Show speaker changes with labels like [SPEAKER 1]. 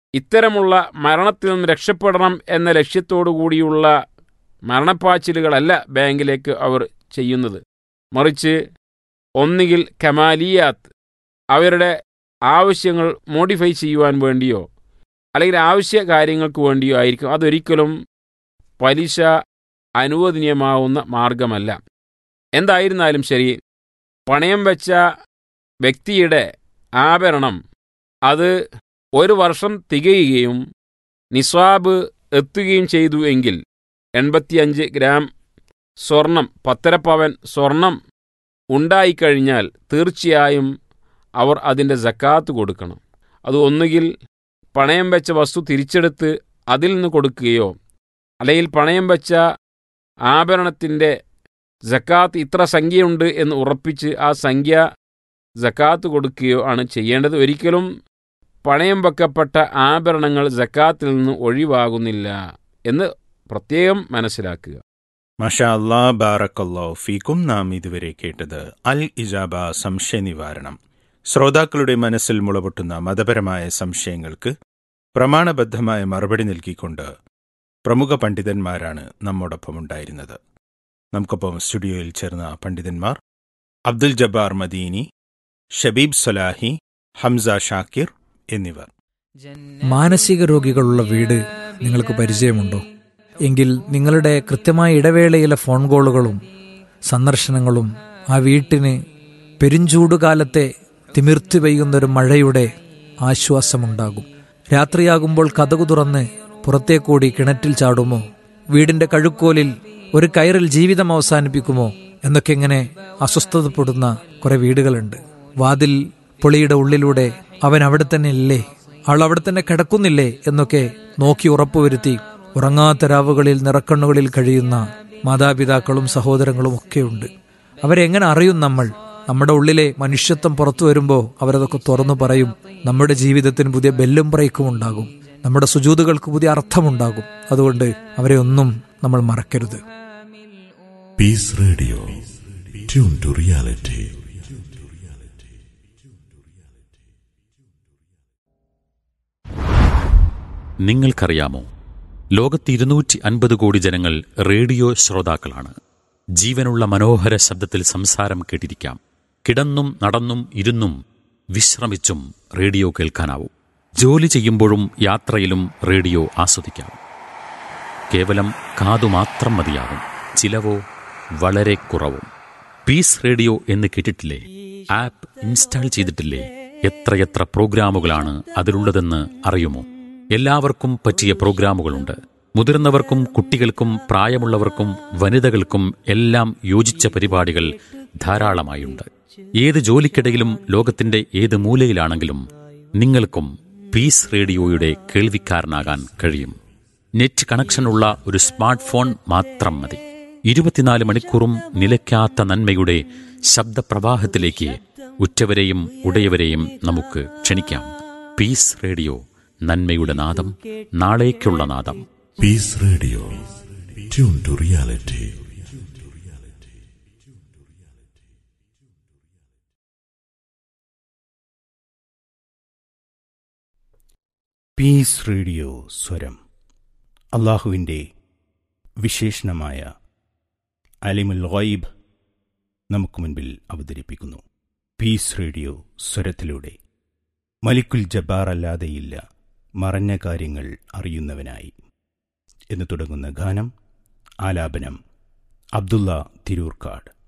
[SPEAKER 1] ഇത്തരമുള്ള മരണത്തിൽ നിന്ന് രക്ഷപ്പെടണം എന്ന ലക്ഷ്യത്തോടു കൂടിയുള്ള മരണപ്പാച്ചിലുകളല്ല ബാങ്കിലേക്ക് അവർ ചെയ്യുന്നത് മറിച്ച് ഒന്നുകിൽ കമാലിയാത്ത് അവരുടെ ആവശ്യങ്ങൾ മോഡിഫൈ ചെയ്യുവാൻ വേണ്ടിയോ അല്ലെങ്കിൽ ആവശ്യ കാര്യങ്ങൾക്ക് വേണ്ടിയോ ആയിരിക്കും അതൊരിക്കലും പലിശ അനുവദനീയമാവുന്ന മാർഗമല്ല എന്തായിരുന്നാലും ശരി പണയം വെച്ച വ്യക്തിയുടെ ആഭരണം അത് ഒരു വർഷം തികയുകയും നിസ്വാബ് എത്തുകയും ചെയ്തു എങ്കിൽ എൺപത്തിയഞ്ച് ഗ്രാം സ്വർണം പത്തര പവൻ സ്വർണം ഉണ്ടായിക്കഴിഞ്ഞാൽ തീർച്ചയായും അവർ അതിൻ്റെ ജക്കാത്ത് കൊടുക്കണം അത് ഒന്നുകിൽ പണയം വെച്ച വസ്തു തിരിച്ചെടുത്ത് അതിൽ നിന്ന് കൊടുക്കുകയോ അല്ലെങ്കിൽ പണയം വെച്ച ആഭരണത്തിൻ്റെ ജക്കാത്ത് ഇത്ര സംഖ്യയുണ്ട് എന്ന് ഉറപ്പിച്ച് ആ സംഖ്യ ജക്കാത്ത് കൊടുക്കുകയോ ആണ് ചെയ്യേണ്ടത് ഒരിക്കലും പണയം വെക്കപ്പെട്ട ആഭരണങ്ങൾ ജക്കാത്തിൽ നിന്ന് ഒഴിവാകുന്നില്ല എന്ന് പ്രത്യേകം മനസ്സിലാക്കുക
[SPEAKER 2] മഷാ അല്ലാ ബാറക്കല്ലോ ഫീക്കും നാം ഇതുവരെ കേട്ടത് അൽ ഇജാബ സംശയ നിവാരണം ശ്രോതാക്കളുടെ മനസ്സിൽ മുളപൊട്ടുന്ന മതപരമായ സംശയങ്ങൾക്ക് പ്രമാണബദ്ധമായ മറുപടി നൽകിക്കൊണ്ട് പ്രമുഖ പണ്ഡിതന്മാരാണ് നമ്മോടൊപ്പം ഉണ്ടായിരുന്നത് നമുക്കൊപ്പം സ്റ്റുഡിയോയിൽ ചേർന്ന പണ്ഡിതന്മാർ അബ്ദുൽ ജബ്ബാർ മദീനി ഷബീബ് സലാഹി ഹംസ ഷാക്കിർ എന്നിവർ
[SPEAKER 3] മാനസിക രോഗികളുള്ള വീട് നിങ്ങൾക്ക് പരിചയമുണ്ടോ എങ്കിൽ നിങ്ങളുടെ കൃത്യമായ ഇടവേളയിലെ ഫോൺ കോളുകളും സന്ദർശനങ്ങളും ആ വീട്ടിന് പെരുംചൂടുകാലത്തെ തിമിർത്തി പെയ്യുന്നൊരു മഴയുടെ ആശ്വാസമുണ്ടാകും രാത്രിയാകുമ്പോൾ കഥകു തുറന്ന് പുറത്തേക്കൂടി കിണറ്റിൽ ചാടുമോ വീടിന്റെ കഴുക്കോലിൽ ഒരു കയറിൽ ജീവിതം അവസാനിപ്പിക്കുമോ എന്നൊക്കെ ഇങ്ങനെ അസ്വസ്ഥതപ്പെടുന്ന കുറെ വീടുകളുണ്ട് വാതിൽ പൊളിയുടെ ഉള്ളിലൂടെ അവൻ അവിടെ തന്നെ ഇല്ലേ ആൾ അവിടെ തന്നെ കിടക്കുന്നില്ലേ എന്നൊക്കെ നോക്കി ഉറപ്പുവരുത്തി ഉറങ്ങാത്ത രാവുകളിൽ നിറക്കണ്ണുകളിൽ കഴിയുന്ന മാതാപിതാക്കളും സഹോദരങ്ങളും ഒക്കെയുണ്ട് അവരെ എങ്ങനെ അറിയും നമ്മൾ നമ്മുടെ ഉള്ളിലെ മനുഷ്യത്വം പുറത്തു വരുമ്പോൾ അവരതൊക്കെ തുറന്നു പറയും നമ്മുടെ ജീവിതത്തിന് പുതിയ ബെല്ലും ബ്രേക്കും ഉണ്ടാകും നമ്മുടെ സുജൂതുകൾക്ക് പുതിയ അർത്ഥമുണ്ടാകും അതുകൊണ്ട് അവരെ ഒന്നും നമ്മൾ മറക്കരുത്
[SPEAKER 4] peace radio tune to reality
[SPEAKER 5] നിങ്ങൾക്കറിയാമോ ലോകത്ത് ഇരുന്നൂറ്റി അൻപത് കോടി ജനങ്ങൾ റേഡിയോ ശ്രോതാക്കളാണ് ജീവനുള്ള മനോഹര ശബ്ദത്തിൽ സംസാരം കേട്ടിരിക്കാം കിടന്നും നടന്നും ഇരുന്നും വിശ്രമിച്ചും റേഡിയോ കേൾക്കാനാവും ജോലി ചെയ്യുമ്പോഴും യാത്രയിലും റേഡിയോ ആസ്വദിക്കാം കേവലം കാതു മാത്രം മതിയാകും ചിലവോ വളരെ കുറവും പീസ് റേഡിയോ എന്ന് കേട്ടിട്ടില്ലേ ആപ്പ് ഇൻസ്റ്റാൾ ചെയ്തിട്ടില്ലേ എത്രയെത്ര പ്രോഗ്രാമുകളാണ് അതിലുള്ളതെന്ന് അറിയുമോ എല്ലാവർക്കും പറ്റിയ പ്രോഗ്രാമുകളുണ്ട് മുതിർന്നവർക്കും കുട്ടികൾക്കും പ്രായമുള്ളവർക്കും വനിതകൾക്കും എല്ലാം യോജിച്ച പരിപാടികൾ ധാരാളമായുണ്ട് ഏത് ജോലിക്കിടയിലും ലോകത്തിന്റെ ഏത് മൂലയിലാണെങ്കിലും നിങ്ങൾക്കും പീസ് റേഡിയോയുടെ കേൾവിക്കാരനാകാൻ കഴിയും നെറ്റ് കണക്ഷനുള്ള ഒരു സ്മാർട്ട് ഫോൺ മാത്രം മതി ഇരുപത്തിനാല് മണിക്കൂറും നിലയ്ക്കാത്ത നന്മയുടെ ശബ്ദപ്രവാഹത്തിലേക്ക് ഉറ്റവരെയും ഉടയവരെയും നമുക്ക് ക്ഷണിക്കാം പീസ് റേഡിയോ നന്മയുടെ നാദം നാളേക്കുള്ള നാദം
[SPEAKER 4] peace radio tune to reality
[SPEAKER 2] peace radio സ്വരം അള്ളാഹുവിൻ്റെ വിശേഷണമായ അലിമുൽ ഗൈബ് നമുക്ക് മുൻപിൽ അവതരിപ്പിക്കുന്നു പീസ് റേഡിയോ സ്വരത്തിലൂടെ മലിക്കുൽ ജബ്ബാർ അല്ലാതെയില്ല മറഞ്ഞ കാര്യങ്ങൾ അറിയുന്നവനായി എന്ന് തുടങ്ങുന്ന ഗാനം ആലാപനം അബ്ദുള്ള തിരൂർക്കാട്